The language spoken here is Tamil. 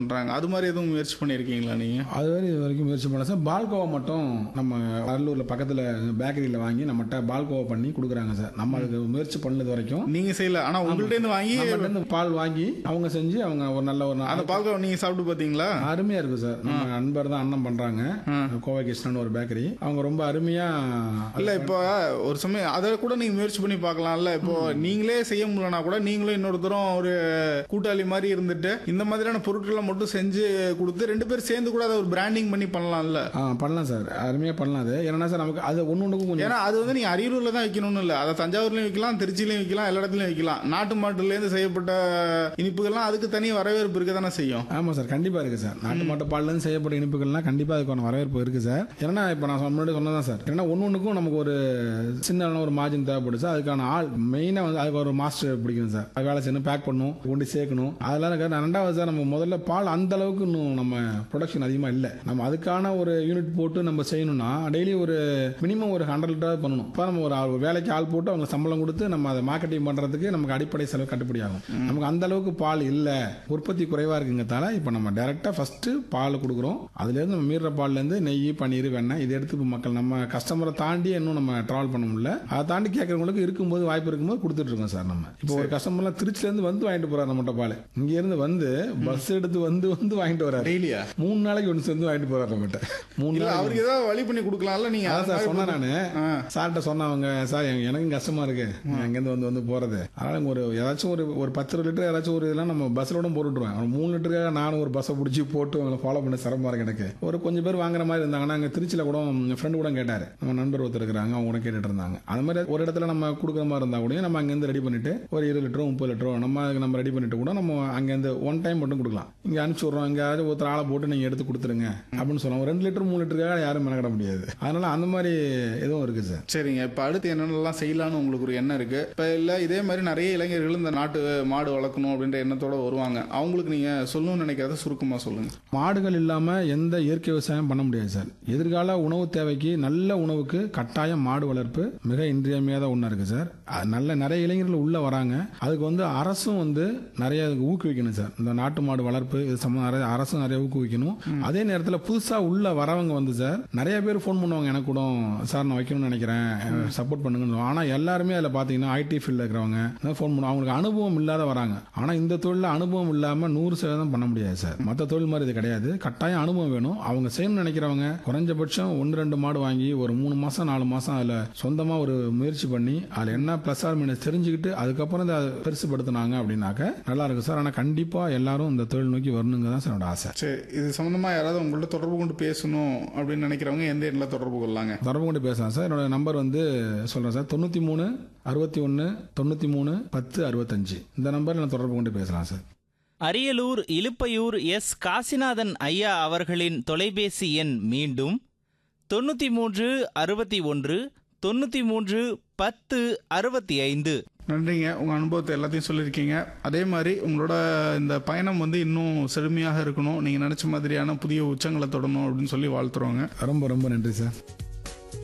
பண்றாங்க அது மாதிரி எதுவும் முயற்சி பண்ணியிருக்கீங்களா நீங்க அது வரை இது வரைக்கும் முயற்சி பண்ணல சார் பால்கோவா மட்டும் நம்ம கடலூரில் பக்கத்தில் பேக்கரியில் வாங்கி நம்மகிட்ட பால்கோவா பண்ணி கொடுக்குறாங்க சார் நம்ம அதுக்கு முயற்சி பண்ணது வரைக்கும் நீங்க செய்யல ஆனா உங்கள்ட்ட இருந்து வாங்கி நம்மகிட்ட இருந்து பால் வாங்கி அவங்க செஞ்சு அவங்க ஒரு நல்ல ஒரு அந்த பால்கோவா நீங்க சாப்பிட்டு பாத்தீங்களா அருமையா இருக்கு சார் நம்ம நண்பர் தான் அண்ணன் பண்றாங்க கோவை கிருஷ்ணன் ஒரு பேக்கரி அவங்க ரொம்ப அருமையா இல்ல இப்போ ஒரு சமயம் அதை கூட நீங்க முயற்சி பண்ணி பார்க்கலாம்ல இப்போ நீங்களே செய்ய முடியலனா கூட நீங்களும் இன்னொருத்தரும் ஒரு கூட்டாளி மாதிரி இருந்துட்டு இந்த மாதிரியான பொருட்களை மட்டும் செஞ்சு கொடுத்து ரெண்டு பேரும் சேர்ந்து கூட அதை ஒரு பிராண்டிங் பண்ணி பண்ணலாம்ல ஆ பண்ணலாம் சார் அருமையா பண்ணலாம் அது ஏன்னா சார் நமக்கு அது ஒன்று ஒன்றுக்கும் கொஞ்சம் ஏன்னா அது வந்து நீங்க அரியலூர்ல தான் வைக்கணும்னு இல்ல அதை தஞ்சாவூர்லயும் வைக்கலாம் திருச்சியிலயும் வைக்கலாம் எல்லா இடத்துலயும் வைக்கலாம் நாட்டு மாட்டுல இருந்து செய்யப்பட்ட இனிப்புகள்லாம் அதுக்கு தனி வரவேற்பு இருக்க தானே செய்யும் ஆமாம் சார் கண்டிப்பாக இருக்குது சார் நாட்டு மாட்டு பால்லேருந்து செய்யப்பட்ட இனிப்புகள்லாம் கண்டிப்பாக அதுக்கான வரவேற்பு இருக்குது சார் ஏன்னா இப்போ நான் முன்னாடி சொன்னதான் சார் ஏன்னா ஒன்று ஒன்றுக்கும் நமக்கு ஒரு சின்ன ஒரு மார்ஜின் தேவைப்படுது சார் அதுக்கான ஆள் மெயினாக வந்து அதுக்கு ஒரு மாஸ்டர் பிடிக்கணும் சார் அது வேலை செய்யணும் பேக் பண்ணணும் கொண்டு சேர்க்கணும் அதெல்லாம் இருக்கு. நான் ரெண்டாவது சார் நம்ம முதல்ல பால் அந்த அளவுக்கு இன்னும் நம்ம ப்ரொடக்ஷன் அதிகமாக இல்லை நம்ம அதுக்கான ஒரு யூனிட் போட்டு நம்ம செய்யணும்னா டெய்லி ஒரு மினிமம் ஒரு ஹண்ட்ரட் லிட்டர் பண்ணணும் இப்போ நம்ம ஒரு ஆள் வேலைக்கு ஆள் போட்டு அவங்க சம்பளம் கொடுத்து நம்ம அதை மார்க்கெட்டிங் பண்ணுறதுக்கு நமக்கு அடிப்படை செலவு கட்டுப்படி ஆகும் நமக்கு அந்த அளவுக்கு பால் இல்லை உற்பத்தி குறைவாக இருக்குங்கிறதால இப்போ நம்ம டேரெக்டாக ஃபஸ்ட்டு பால் கொடுக்குறோம் அதுலேருந்து நம்ம மீறுற பால்லேருந்து நெய் பன்னீர் வெண்ணெய் இதை எடுத்து இப்போ மக்கள் நம்ம கஸ்டமரை தாண்டி இன்னும் நம்ம ட்ராவல் பண்ண முடியல அதை தாண்டி கேட்குறவங்களுக்கு இருக்கும்போது வாய்ப்பு இருக்கும்போது கொடுத்துட்டு இருக்கோம் சார் நம்ம இப்போ ஒரு கஸ்டமர்லாம் திருச்சிலேருந்து வந்து வாங்கிட்டு போறாரு நம்மகிட்ட பால் இங்கேருந்து வந்து பஸ் எடுத்து வந்து வந்து வாங்கிட்டு வராரு டெய்லியா மூணு நாளைக்கு ஒன்று சேர்ந்து வாங்கிட்டு போறாரு நம்மகிட்ட மூணு இல்ல நாள் அவருக்கு ஏதாவது வழி பண்ணி கொடுக்கலாம்ல நீங்க அதான் அது சார் மாதிரி சொன்னேன் நானு ஆ. சார்கிட்ட சொன்னவங்க சார் எனக்கு- எனக்கும் கஷ்டமா இருக்கு அங்கேருந்து வந்து வந்து போறது அதனால இங்க ஒரு ஏதாச்சும் ஒரு ஒரு பத்து இருபது லிட்டர் ஏதாச்சும் ஒரு இதெல்லாம் நம்ம பஸ்ஸில் கூட போட்டுருவேன் ஒரு மூணு லிட்டருக்காக நானும் ஒரு பஸ்ஸை பிடிச்சி போட்டு அவங்களை ஃபாலோ பண்ண சிரமமா இருக்கு எனக்கு ஒரு கொஞ்சம் பேர் வாங்குற மாதிரி இருந்தாங்கன்னா அங்கே திருச்சியில் கூட என் ஃப்ரெண்டு கூட கேட்டாரு நம்ம நண்பர் ஒருத்தர் இருக்கிறாங்க அவங்க கூட கேட்டுட்டு இருந்தாங்க அது மாதிரி ஒரு இடத்துல நம்ம கொடுக்குற மாதிரி இருந்தா கூட நம்ம அங்கேருந்து ரெடி பண்ணிட்டு ஒரு இருபது லிட்டரோ முப்பது லிட்டரோ நம்ம அதுக்கு நம்ம ரெடி பண்ணிட்டு கூட நம்ம அங்கேருந்து ஒன் டைம் மட்டும் கொடுக்கலாம் இங்கே அனுப்பிச்சி விட்றோம் இங்கே ஒருத்தர் ஆளை போட்டு நீங்கள் எடுத்து கொடுத்துருங்க அப்படின்னு சொல்லலாம் ஒரு ரெண்டு லிட்டர் மூணு லிட்டருக்காக யாரும் மெனக்கிட முடியாது அதனால அந்த மாதிரி எதுவும் இருக்கு சார் சரிங்க இப்ப அடுத்து என்னென்னலாம் செய்யலாம்னு உங்களுக்கு ஒரு எண்ணம் இருக்கு இப்ப இல்ல இதே மாதிரி நிறைய இளைஞர்கள் இந்த நாட்டு மாடு வளர்க்கணும் அப்படின்ற எண்ணத்தோட வருவாங்க அவங்களுக்கு நீங்க சொல்லணும்னு நினைக்கிறத சுருக்கமா சொல்லுங்க மாடுகள் இல்லாமல் எந்த இயற்கை விவசாயம் பண்ண முடியாது சார் எதிர்கால உணவு தேவைக்கு நல்ல உணவுக்கு கட்டாயம் மாடு வளர்ப்பு மிக இன்றியமையாத ஒன்றா இருக்கு சார் அது நல்ல நிறைய இளைஞர்கள் உள்ள வராங்க அதுக்கு வந்து அரசும் வந்து நிறைய அதுக்கு ஊக்குவிக்கணும் சார் இந்த நாட்டு மாடு வளர்ப்பு இது சம்ம நிறைய அரசும் நிறைய ஊக்குவிக்கணும் அதே நேரத்தில் புதுசாக உள்ள வரவங்க வந்து சார் நிறைய பேர் ஃபோன் பண்ணுவாங்க எனக்கு கூட சார் நான் வைக்கணும்னு நினைக்கிறேன் சப்போர்ட் பண்ணுங்கன்னு ஆனால் எல்லாருமே அதில் பார்த்தீங்கன்னா ஐடி ஃபீல்டில் இருக்கிறவங்க ஃபோன் பண்ணுவாங்க அவங்களுக்கு அனுபவம் இல்லாத வராங்க ஆனால் இந்த தொழிலில் அனுபவம் இல்லாமல் நூறு சதவீதம் பண்ண முடியாது சார் மற்ற தொழில் மாதிரி இது கிடையாது கட்டாயம் அனுபவம் வேணும் அவங்க செய்யணும்னு நினைக்கிறவங்க குறைஞ்சபட்சம் ஒன்று ரெண்டு மாடு வாங்கி ஒரு மூணு மாதம் நாலு மாதம் அதில் சொந்தமாக ஒரு முயற்சி பண்ணி அதில் என்ன ப்ளஸ் ஆர் மைனஸ் தெரிஞ்சுக்கிட்டு அதுக்கப்புறம் இதை பெருசுப்படுத்தினாங்க அப்படின்னாக்க நல்லா இருக்கும் சார் ஆனால் கண்டிப்பாக எல்லாரும் இந்த தொழில் நோக்கி வரணுங்க தான் சார் என்னோட ஆசை சரி இது சம்பந்தமா யாராவது உங்கள்ட்ட தொடர்பு கொண்டு பேசணும் அப்படின்னு நினைக்கிறவங்க எந்த எண்ணில் தொடர்பு கொள்ளலாங்க தொடர்பு கொண்டு பேசலாம் சார் என்னோட நம்பர் வந்து சொல்கிறேன் சார் தொண்ணூற்றி மூணு அறுபத்தி ஒன்று தொண்ணூற்றி மூணு பத்து அறுபத்தஞ்சு இந்த நம்பரில் நான் தொடர்பு கொண்டு பேசலாம் சார் அரியலூர் இலுப்பையூர் எஸ் காசிநாதன் ஐயா அவர்களின் தொலைபேசி எண் மீண்டும் தொண்ணூற்றி மூன்று அறுபத்தி ஒன்று தொண்ணூற்றி மூன்று பத்து அறுபத்தி ஐந்து நன்றிங்க உங்க அனுபவத்தை எல்லாத்தையும் சொல்லியிருக்கீங்க அதே மாதிரி உங்களோட இந்த பயணம் வந்து இன்னும் செழுமையாக இருக்கணும் நீங்க நினைச்ச மாதிரியான புதிய உச்சங்களை தொடணும் அப்படின்னு சொல்லி வாழ்த்துறோங்க ரொம்ப ரொம்ப நன்றி சார்